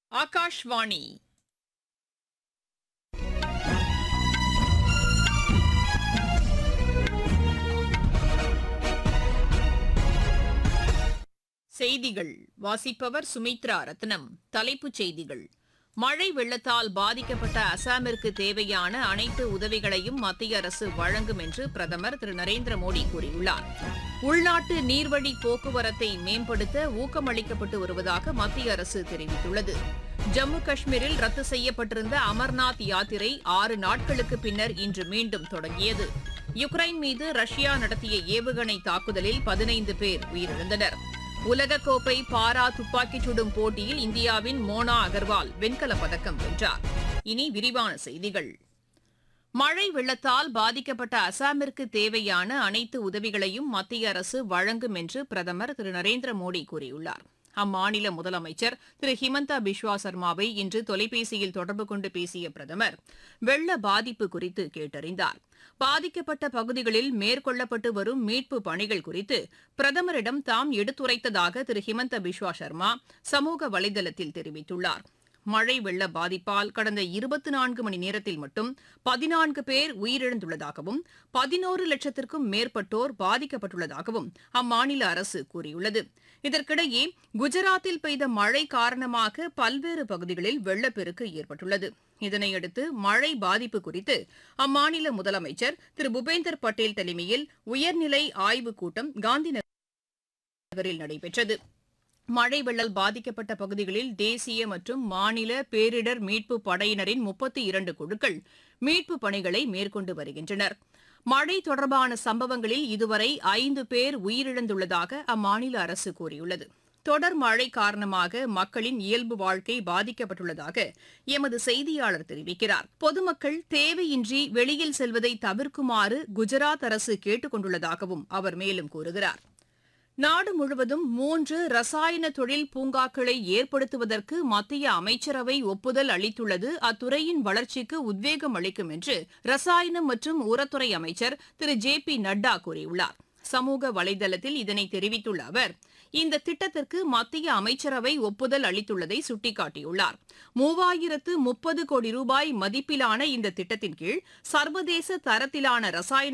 ஆகாஷ்வாணி செய்திகள் வாசிப்பவர் சுமித்ரா ரத்னம் தலைப்புச் செய்திகள் மழை வெள்ளத்தால் பாதிக்கப்பட்ட அசாமிற்கு தேவையான அனைத்து உதவிகளையும் மத்திய அரசு வழங்கும் என்று பிரதமர் திரு நரேந்திர மோடி கூறியுள்ளார் உள்நாட்டு நீர்வழி போக்குவரத்தை மேம்படுத்த ஊக்கமளிக்கப்பட்டு வருவதாக மத்திய அரசு தெரிவித்துள்ளது ஜம்மு காஷ்மீரில் ரத்து செய்யப்பட்டிருந்த அமர்நாத் யாத்திரை ஆறு நாட்களுக்கு பின்னர் இன்று மீண்டும் தொடங்கியது யுக்ரைன் மீது ரஷ்யா நடத்திய ஏவுகணை தாக்குதலில் பதினைந்து பேர் உயிரிழந்தனர் உலகக்கோப்பை பாரா துப்பாக்கிச் சுடும் போட்டியில் இந்தியாவின் மோனா அகர்வால் வெண்கலப் பதக்கம் வென்றார் இனி விரிவான செய்திகள் மழை வெள்ளத்தால் பாதிக்கப்பட்ட அசாமிற்கு தேவையான அனைத்து உதவிகளையும் மத்திய அரசு வழங்கும் என்று பிரதமர் திரு நரேந்திர மோடி கூறியுள்ளார் அம்மாநில முதலமைச்சர் திரு ஹிமந்தா பிஸ்வா சர்மாவை இன்று தொலைபேசியில் தொடர்பு கொண்டு பேசிய பிரதமர் வெள்ள பாதிப்பு குறித்து கேட்டறிந்தார் பாதிக்கப்பட்ட பகுதிகளில் மேற்கொள்ளப்பட்டு வரும் மீட்பு பணிகள் குறித்து பிரதமரிடம் தாம் எடுத்துரைத்ததாக திரு ஹிமந்த பிஸ்வா சர்மா சமூக வலைதளத்தில் தெரிவித்துள்ளார் மழை வெள்ள பாதிப்பால் கடந்த இருபத்தி நான்கு மணி நேரத்தில் மட்டும் பதினான்கு பேர் உயிரிழந்துள்ளதாகவும் பதினோரு லட்சத்திற்கும் மேற்பட்டோர் பாதிக்கப்பட்டுள்ளதாகவும் அம்மாநில அரசு கூறியுள்ளது இதற்கிடையே குஜராத்தில் பெய்த மழை காரணமாக பல்வேறு பகுதிகளில் வெள்ளப்பெருக்கு ஏற்பட்டுள்ளது இதனையடுத்து மழை பாதிப்பு குறித்து அம்மாநில முதலமைச்சர் திரு பூபேந்தர் பட்டேல் தலைமையில் உயர்நிலை ஆய்வுக் கூட்டம் காந்தி நகரில் நடைபெற்றது மழை வெள்ளல் பாதிக்கப்பட்ட பகுதிகளில் தேசிய மற்றும் மாநில பேரிடர் மீட்பு படையினரின் முப்பத்தி இரண்டு குழுக்கள் மீட்பு பணிகளை மேற்கொண்டு வருகின்றனர் மழை தொடர்பான சம்பவங்களில் இதுவரை ஐந்து பேர் உயிரிழந்துள்ளதாக அம்மாநில அரசு கூறியுள்ளது தொடர் மழை காரணமாக மக்களின் இயல்பு வாழ்க்கை பாதிக்கப்பட்டுள்ளதாக எமது செய்தியாளர் தெரிவிக்கிறார் பொதுமக்கள் தேவையின்றி வெளியில் செல்வதை தவிர்க்குமாறு குஜராத் அரசு கேட்டுக் கொண்டுள்ளதாகவும் அவர் மேலும் கூறுகிறார் நாடு முழுவதும் மூன்று ரசாயன தொழில் பூங்காக்களை ஏற்படுத்துவதற்கு மத்திய அமைச்சரவை ஒப்புதல் அளித்துள்ளது அத்துறையின் வளர்ச்சிக்கு உத்வேகம் அளிக்கும் என்று ரசாயனம் மற்றும் உரத்துறை அமைச்சர் திரு ஜே பி நட்டா கூறியுள்ளார் சமூக வலைதளத்தில் இதனை தெரிவித்துள்ள அவர் இந்த திட்டத்திற்கு மத்திய அமைச்சரவை ஒப்புதல் அளித்துள்ளதை சுட்டிக்காட்டியுள்ளார் மூவாயிரத்து முப்பது கோடி ரூபாய் மதிப்பிலான இந்த திட்டத்தின் கீழ் சர்வதேச தரத்திலான ரசாயன